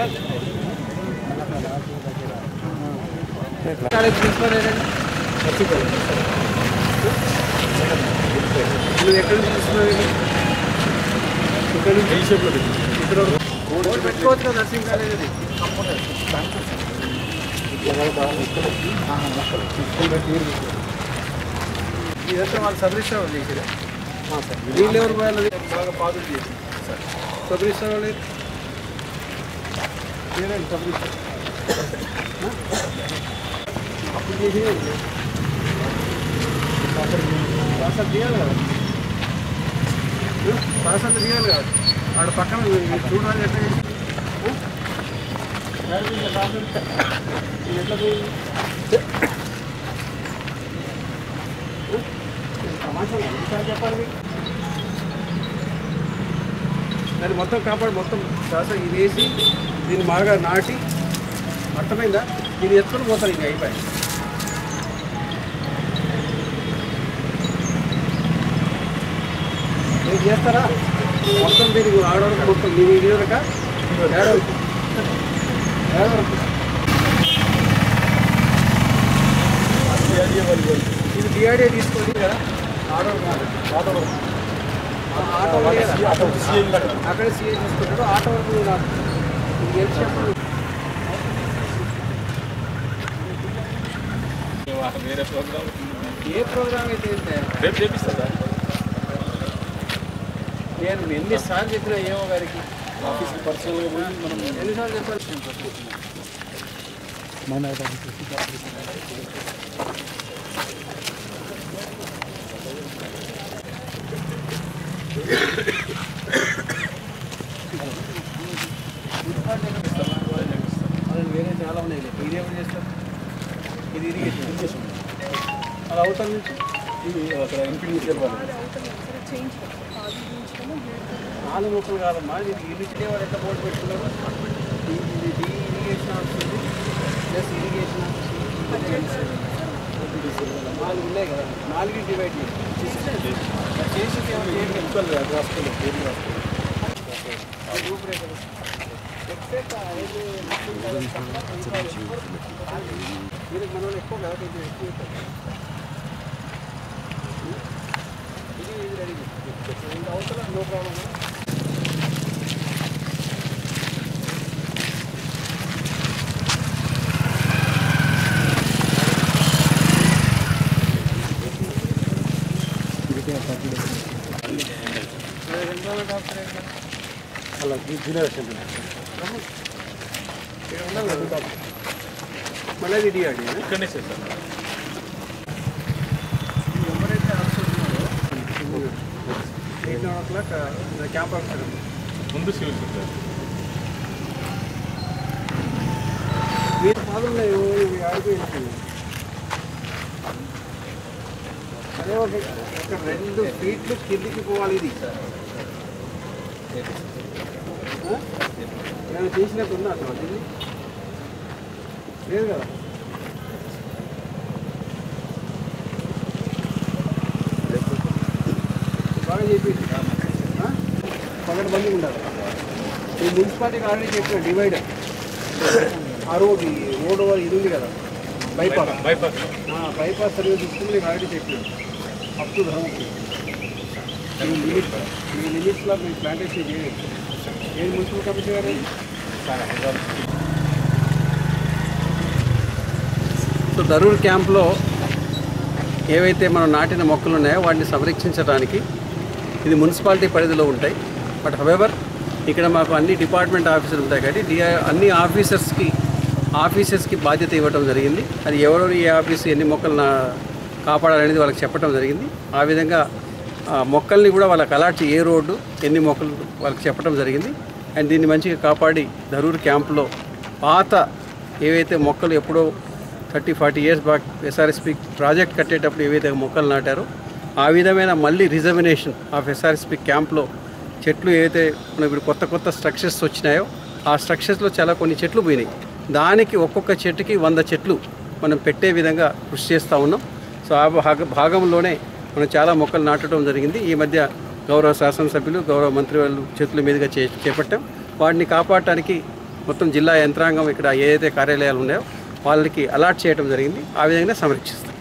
College principal ఏంటండి నువ్వు ఎక్కడి నుంచి తీసుకున్నావు ఇది? ఇక్కడ నుంచి ఇక్కడ బోర్డు పెట్టుకోవచ్చు కదా నర్సింగ్ కాలేజ్ అది ఇదంతా వాళ్ళు సబరిస్తా వాళ్ళు చేసారు వీళ్ళు ఎవరు పోయాలి బాగా పాదులు చేసి సబరిస్తా వాళ్ళు లేదండి సబరిస్తా అప్పుడు చేసి పాసాలు తీయాలి కదా పాసాలు తీయాలి కదా ఆడ పక్కన మీరు చూడాలి ఎట్లా చేసి ఎట్లా పోయింది సమాచారం ఎంత చెప్పాలి మీకు? దాన్ని మొత్తం కాపాడు మొత్తం శాసనం ఇది వేసి దీన్ని బాగా నాటి అర్థమైందా దీన్ని ఎత్తుకొని పోతారు ఇంకా అయిపోయి ఏం చేస్తారా మొత్తం దీనికి ఆడవరకు మొత్తం దీని ఇది వరక ఏడవరకు ఏడవరకు ఇది డిఆర్డీఏ తీసుకోండి కదా ఆటో ఆటో వరకు ఆటో అక్కడ సీఏ తీసుకుంటాడు ఆటో వరకు నాకు ఇది ఎంత చెప్పండి వేరే ప్రోగ్రామ్ ఏ ప్రోగ్రామ్ అయితే ఏంటి? రేపు చేపిస్తుందా నేను ఎన్నిసార్లు చెప్పినా ఏమో గారికి ఆఫీస్కి పర్సనల్గా పోయి మనం ఎన్నిసార్లు చెప్పాలి అలాంటి వేరే చాలా ఉన్నాయి ఇది ఏమని చేస్తారు ఇది ఇరిగేషన్ అలా అవుతాం నుంచి ఇది అక్కడ ఎంపీడీసీ వాళ్ళు నాలుగు మొక్కలు కాదమ్మా ఇది ఇరిగితే వాడు ఎంత బోర్డు పెట్టుకున్నారు ఇది ఇది ఇరిగేషన్ వస్తుంది ప్లస్ ఇరిగేషన్ నాలుగు ఉన్నాయి కదా నాలుగు డివైడ్ చేసి చేసి ఏమో చేయండి ముక్కలు అది రాసుకోలేదు పేర్లు రాసుకోలేదు రూపురేఖలు దీనికి మన వాళ్ళు ఎక్కువ కదా కొంచెం ఎక్కువ అవుతుంది. ఇది ఇది రెడీ ఇంకా అవసరం నో ప్రాబ్లం రెండు రోజుల డాక్టర్ ఏంటి? అలా జనరేషన్ ఇక్కడ ఉన్నాం కదా డాక్టర్. మళ్ళీ ఇది డిఆర్డీ ఇక్కడనే చేస్తాను ఎవరైతే ఆఫీసర్ ఉన్నారో eight nine o'clock camp officer ముందు సివిల్ సప్లై మీరు ఫాదర్లో ఆడిపోయింది అదే ఒక ఒక రెండు ఫీట్లు కిందికి పోవాలి ఇది ఆ? ఏమైనా చేసినట్టు ఉందా అసలు దీన్ని లేదు కదా బాగా చెప్పి పన్నెండు మంది ఉండాలి ఈ మున్సిపాలిటీకి ఆల్రెడీ చెప్పిన డివైడర్ ఆ రోడ్ ఈ రోడ్ ఓవర్ ఇది ఉంది కదా బైపాస్ బైపాస్ ఆ, బైపాస్ సర్వీస్ తీసుకుని మీకు ఆల్రెడీ చెప్పాను అప్ టు ధర్మపురి మీ లిమిట్ మీ లిమిట్స్లో మీ ప్లాంటేషన్ చేయండి ఏది మున్సిపల్ కమిషనర్ గారు సో దరూర్ క్యాంప్లో ఏవైతే మనం నాటిన మొక్కలు ఉన్నాయో వాటిని సంరక్షించడానికి ఇది మున్సిపాలిటీ పరిధిలో ఉంటాయి బట్ హవెవర్ ఇక్కడ మాకు అన్ని డిపార్ట్మెంట్ ఆఫీసర్లు ఉంటాయి కాబట్టి డి అన్ని ఆఫీసర్స్కి ఆఫీసర్స్కి బాధ్యత ఇవ్వడం జరిగింది అది ఎవరెవరు ఏ ఆఫీస్ ఎన్ని మొక్కలు నా కాపాడాలనేది వాళ్ళకి చెప్పడం జరిగింది ఆ విధంగా ఆ మొక్కల్ని కూడా వాళ్ళకి అలాట్ చే- ఏ రోడ్డు ఎన్ని మొక్కలు వాళ్ళకి చెప్పడం జరిగింది అండ్ దీన్ని మంచిగా కాపాడి ధరూర్ క్యాంప్లో పాత ఏవైతే మొక్కలు ఎప్పుడో thirty forty years back SRSP project కట్టేటప్పుడు ఏవైతే మొక్కలు నాటారో ఆ విధమైన మళ్ళీ రిజర్వినేషన్ ఆఫ్ ఎస్ఆర్ఎస్పి క్యాంప్లో చెట్లు ఏవైతే మన ఇప్పుడు కొత్త కొత్త స్ట్రక్చర్స్ వచ్చినాయో ఆ స్ట్రక్చర్స్లో చాలా కొన్ని చెట్లు పోయినాయి దానికి ఒక్కొక్క చెట్టుకి వంద చెట్లు మనం పెట్టే విధంగా కృషి చేస్తూ ఉన్నాం సో ఆ భాగ భాగంలోనే మనం చాలా మొక్కలు నాటడం జరిగింది ఈ మధ్య గౌరవ శాసనసభ్యులు గౌరవ మంత్రి వాళ్ళు చేతుల మీదుగా చే చేపట్టాం వాటిని కాపాడటానికి మొత్తం జిల్లా యంత్రాంగం ఇక్కడ ఏదైతే కార్యాలయాలు ఉన్నాయో వాళ్ళకి అలాట్ చేయడం జరిగింది ఆ విధంగా సంరక్షిస్తాం